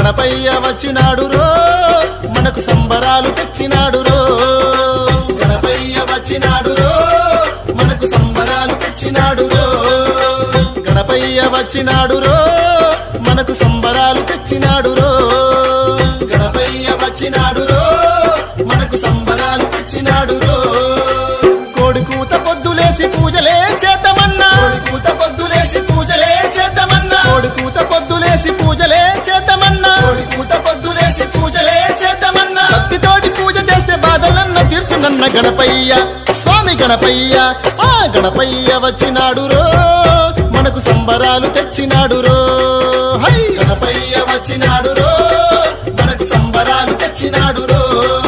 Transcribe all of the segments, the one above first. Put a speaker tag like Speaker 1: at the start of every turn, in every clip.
Speaker 1: గణపయ్య వచ్చినాడు రో మనకు సంబరాలు తెచ్చినాడు రో గణపయ్య వచ్చినాడు రో మనకు సంబరాలు తెచ్చినాడు రో గణపయ్య వచ్చినాడు రో మనకు సంబరాలు తెచ్చినాడు రో గణపయ్య వచ్చినాడు రో మనకు సంబరాలు తెచ్చినాడు రో కోడి కూత పొద్దులేసి పూజలే చేద్దామన్నా కోడి కూత పొద్దులేసి పూజలే చేద్దామన్నా కోడి కూత పొద్దులేసి పూజలే చేద్దామన్నా కోడి కూత పొద్దులేసి పూజలే చేద్దామన్నా భక్తితోటి పూజ చేస్తే బాధలన్న తీర్చునన్న గణపయ్య స్వామి గణపయ్య ఆ గణపయ్య వచ్చినాడు రో మనకు సంబరాలు తెచ్చినాడు రో హై గణపయ్య వచ్చినాడు రో మనకు సంబరాలు తెచ్చినాడు రో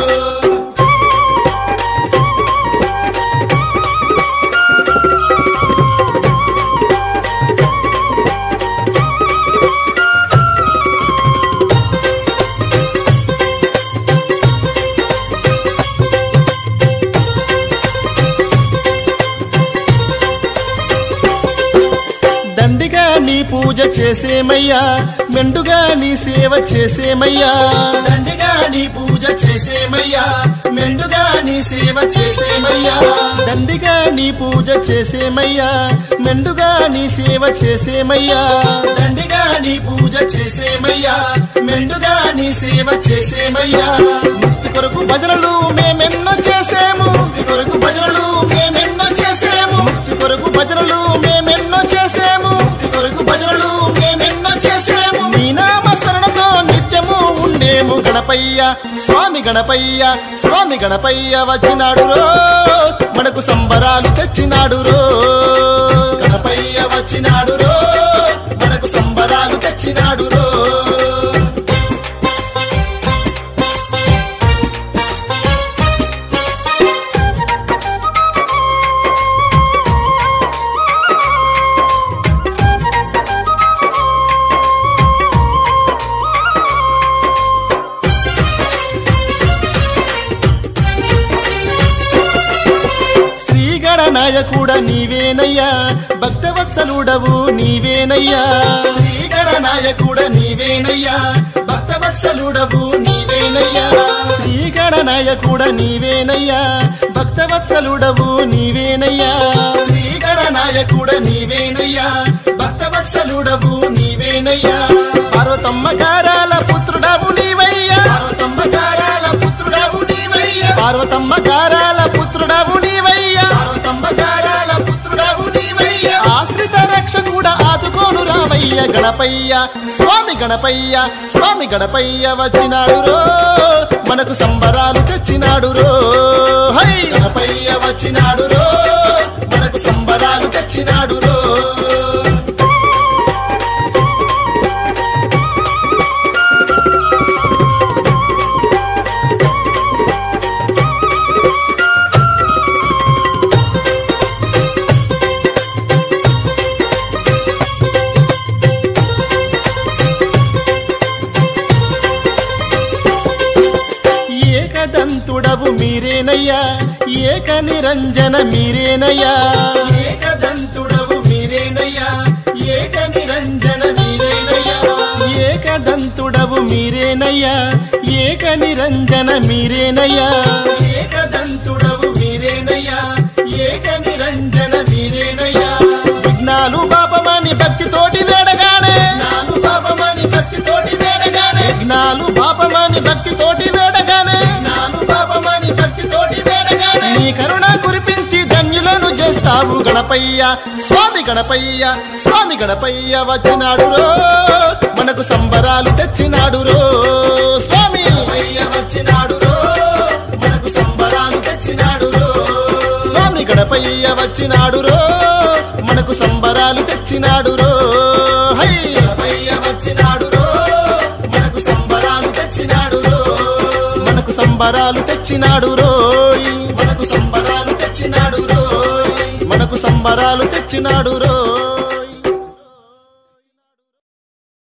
Speaker 1: దండిగా నీ పూజ చేసేమయ్యా మెండుగా నీ సేవ చేసేమయ్యా దండిగా నీ పూజ చేసేమయ్యా మెండుగా నీ సేవ చేసేమయ్యా దండిగా నీ పూజ చేసేమయ్యా మెండుగా నీ సేవ చేసేమయ్యా దండిగా నీ పూజ చేసేమయ్యా మెండుగా నీ సేవ చేసేమయ్యా ముక్తి కొరకు భజనలు మేమెన్నో చేసేము ముక్తి కొరకు భజనలు మేమెన్నో చేసేము ముక్తి కొరకు భజనలు మేమెన్నో చేసేము ముక్తి కొరకు భజనలు మేమెన్నో చేసేము నీ నామ స్మరణతో నిత్యము ఉండేము గణపయ్య స్వామి గణపయ్య స్వామి గణపయ్య వచ్చినాడు రో మనకు సంబరాలు తెచ్చినాడు రో గణపయ్య వచ్చినాడు రో మనకు సంబరాలు తెచ్చినాడు రో శ్రీగణనాయకుడ నీవేనయ్యా భక్తవత్సలుడవు నీవేనయ్యా శ్రీగణనాయకుడ నీవేనయ్యా భక్తవత్సలుడవు నీవేనయ్యా శ్రీగణనాయకుడ నీవేనయ్యా భక్తవత్సలుడవు నీవేనయ్యా శ్రీగణనాయకుడ నీవేనయ్యా భక్తవత్సలుడవు నీవేనయ్యా పార్వతమ్మ గారాల పుత్రుడవు నీవయ్యా పార్వతమ్మ గారాల పుత్రుడవు నీవయ్యా పార్వతమ్మ గారాల పుత్రుడవు నీవయ్యా పార్వతమ్మ గారాల పుత్రుడవు నీవయ్యా ఆశ్రిత రక్ష కూడా ఆదుకోను రామయ్య గణపయ్య స్వామి గణపయ్య స్వామి గణపయ్య వచ్చినాడు రో మనకు సంబరాలు తెచ్చినాడు రో హై గణపయ్య వచ్చినాడు రో మనకు సంబరాలు తెచ్చినాడు రో ఏకదంతుడవు మీరేనయ్యా ఏక నిరంజన మీరేనయ్యా ఏకదంతుడవు మీరేనయ్యా ఏక నిరంజన మీరేనయ్యా ఏకదంతుడవు మీరేనయ్యా ఏక నిరంజన మీరేనయ్యా ఏకదంతుడవు మీరేనయ్యా ఏక నిరంజన మీరేనయ్యా విఘ్నాలు పాపమని భక్తితోటి వేడగానే విఘ్నాలు పాపమని భక్తితోటి వేడగానే విఘ్నాలు పాపమని భక్తితోటి వేడగానే విఘ్నాలు పాపమని భక్తితోటి వేడగానే నీ కరుణ కురిపించి ధన్యులను చేస్తావు గణపయ్య స్వామి గణపయ్య స్వామి గణపయ్య వచ్చినాడు రో మనకు సంబరాలు తెచ్చినాడు రో స్వామి గణపయ్య వచ్చినాడు రో మనకు సంబరాలు తెచ్చినాడు రో స్వామి గణపయ్య వచ్చినాడు రో మనకు సంబరాలు తెచ్చినాడు రో హై గణపయ్య వచ్చినాడు రో మనకు సంబరాలు తెచ్చినాడు రో మనకు సంబరాలు తెచ్చినాడు రోయ్ మనకు సంబరాలు తెచ్చినాడు రోయ్ మనకు సంబరాలు తెచ్చినాడు రో